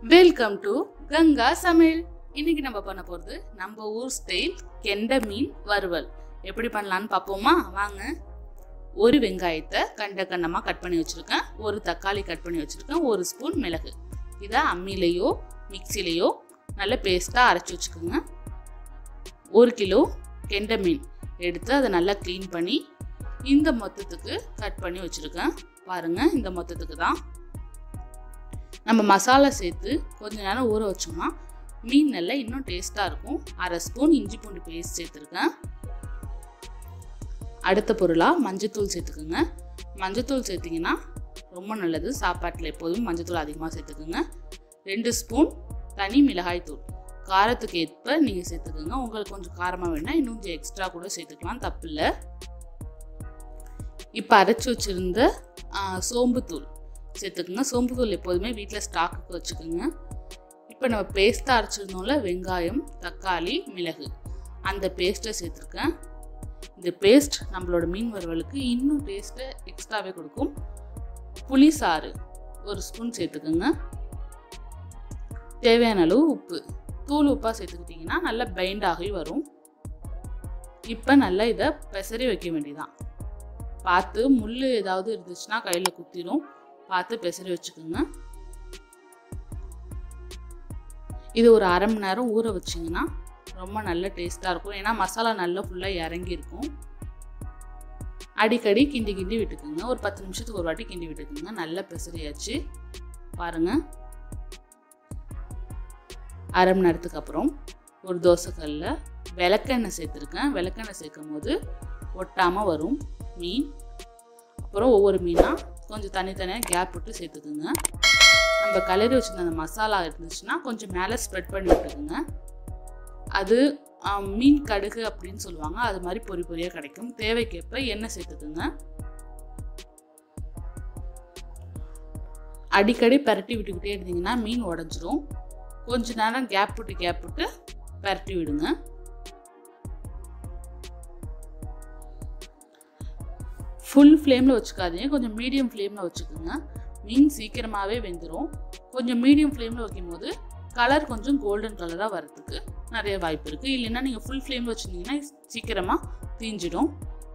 welcome to Ganga சமையல் இன்னைக்கு நம்ம பண்ண போகிறது நம்ம ஊர் ஸ்டைல் கெண்டை மீன் வறுவல் எப்படி பண்ணலான்னு பார்ப்போமா வாங்க ஒரு வெங்காயத்தை கண்ட கண்டமாக கட் பண்ணி வச்சுருக்கேன் ஒரு தக்காளி கட் பண்ணி வச்சுருக்கேன் ஒரு ஸ்பூன் மிளகு இதை அம்மிலேயோ மிக்சிலேயோ நல்ல பேஸ்ட்டாக அரைச்சி வச்சுக்கோங்க ஒரு கிலோ கெண்டை மீன் எடுத்து அதை நல்லா க்ளீன் பண்ணி இந்த மொத்தத்துக்கு கட் பண்ணி வச்சுருக்கேன் பாருங்கள் இந்த மொத்தத்துக்கு தான் நம்ம மசாலா சேர்த்து கொஞ்ச நேரம் ஊற வச்சோம்னா மீன் நல்லா இன்னும் டேஸ்ட்டாக இருக்கும் அரை ஸ்பூன் இஞ்சி பூண்டு பேஸ்ட் சேர்த்துருக்கேன் அடுத்த பொருளாக மஞ்சத்தூள் சேர்த்துக்குங்க மஞ்சத்தூள் சேர்த்திங்கன்னா ரொம்ப நல்லது சாப்பாட்டில் எப்போதும் மஞ்சத்தூள் அதிகமாக சேர்த்துக்குங்க ரெண்டு ஸ்பூன் தனி மிளகாய் தூள் காரத்துக்கு ஏற்ப நீங்கள் சேர்த்துக்குங்க உங்களுக்கு கொஞ்சம் காரமாக வேணால் இன்னும் கொஞ்சம் எக்ஸ்ட்ரா கூட சேர்த்துக்கலாம் தப்பு இல்லை இப்போ அரைச்சி வச்சுருந்த சோம்புத்தூள் சேர்த்துக்குங்க சோம்புத்தூள் எப்போதுமே வீட்டில் ஸ்டாக்குக்கு வச்சுக்கோங்க இப்போ நம்ம பேஸ்ட்டாக அரைச்சிருந்தோம்ல வெங்காயம் தக்காளி மிளகு அந்த பேஸ்ட்டை சேர்த்துருக்கேன் இந்த பேஸ்ட் நம்மளோட மீன் வறுவலுக்கு இன்னும் டேஸ்ட்டை எக்ஸ்ட்ராவே கொடுக்கும் புளி சாறு ஒரு ஸ்பூன் சேர்த்துக்குங்க தேவையான அளவு உப்பு தூள் உப்பாக சேர்த்துக்கிட்டிங்கன்னா நல்லா பைண்ட் ஆகி வரும் இப்போ நல்லா இதை பெசரி வைக்க வேண்டியதான் பார்த்து முள் ஏதாவது இருந்துச்சுன்னா கையில் குத்திடும் பார்த்து பெசரி வச்சுக்கோங்க இது ஒரு அரை மணி நேரம் ஊற வச்சிங்கன்னா ரொம்ப நல்ல டேஸ்ட்டாக இருக்கும் ஏன்னா மசாலா நல்லா ஃபுல்லாக இறங்கியிருக்கும் அடிக்கடி கிண்டி கிண்டி விட்டுக்குங்க ஒரு பத்து நிமிஷத்துக்கு ஒரு வாட்டி கிண்டி விட்டுக்குங்க நல்லா பெசரியாச்சு பாருங்கள் அரை மணி நேரத்துக்கு அப்புறம் ஒரு தோசைக்கல்லில் விளக்கெண்ணெய் சேர்த்துருக்கேன் விளக்கெண்ணெய் சேர்க்கும் போது ஒட்டாமல் வரும் மீன் அப்புறம் ஒவ்வொரு மீனாக கொஞ்சம் தனித்தனியாக கேப் விட்டு சேர்த்துக்குங்க நம்ம கலரி வச்சுருந்த அந்த மசாலா இருந்துச்சுன்னா கொஞ்சம் மேலே ஸ்ப்ரெட் பண்ணி விட்டுக்குங்க அது மீன் கடுகு அப்படின்னு சொல்லுவாங்க அது மாதிரி பொறி பொரியாக கிடைக்கும் தேவைக்கேற்ப எண்ணெய் சேர்த்துக்குங்க அடிக்கடி பரட்டி விட்டுக்கிட்டே இருந்தீங்கன்னா மீன் உடஞ்சிரும் கொஞ்ச நேரம் கேப் விட்டு கேப் விட்டு பரட்டி விடுங்க ஃபுல் ஃப்ளேமில் வச்சுக்காதீங்க கொஞ்சம் மீடியம் ஃப்ளேமில் வச்சுக்கோங்க மீன் சீக்கிரமாகவே வெந்துடும் கொஞ்சம் மீடியம் ஃப்ளேமில் வைக்கும்போது கலர் கொஞ்சம் கோல்டன் கலராக வரத்துக்கு நிறைய வாய்ப்பு இருக்குது இல்லைன்னா நீங்கள் ஃபுல் ஃப்ளேமில் வச்சுருந்தீங்கன்னா சீக்கிரமாக தீஞ்சிடும்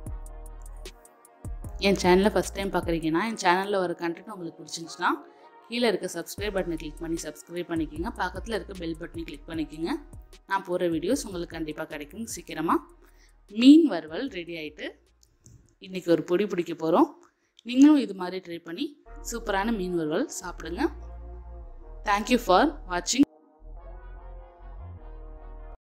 என் சேனலை ஃபஸ்ட் டைம் பார்க்குறீங்கன்னா என் சேனலில் வர கண்டென்ட் உங்களுக்கு பிடிச்சிருந்துச்சுன்னா கீழே இருக்க சப்ஸ்கிரைப் பட்டனை கிளிக் பண்ணி சப்ஸ்கிரைப் பண்ணிக்கோங்க பக்கத்தில் இருக்க பெல் பட்டனை கிளிக் பண்ணிக்கோங்க நான் போகிற வீடியோஸ் உங்களுக்கு கண்டிப்பாக கிடைக்கும் சீக்கிரமாக மீன் வறுவல் ரெடி ஆகிட்டு இன்றைக்கி ஒரு பொடி பிடிக்க போகிறோம் நீங்களும் இது மாதிரி ட்ரை பண்ணி சூப்பரான மீன் வறுவல் சாப்பிடுங்க தேங்க்யூ ஃபார் வாட்சிங்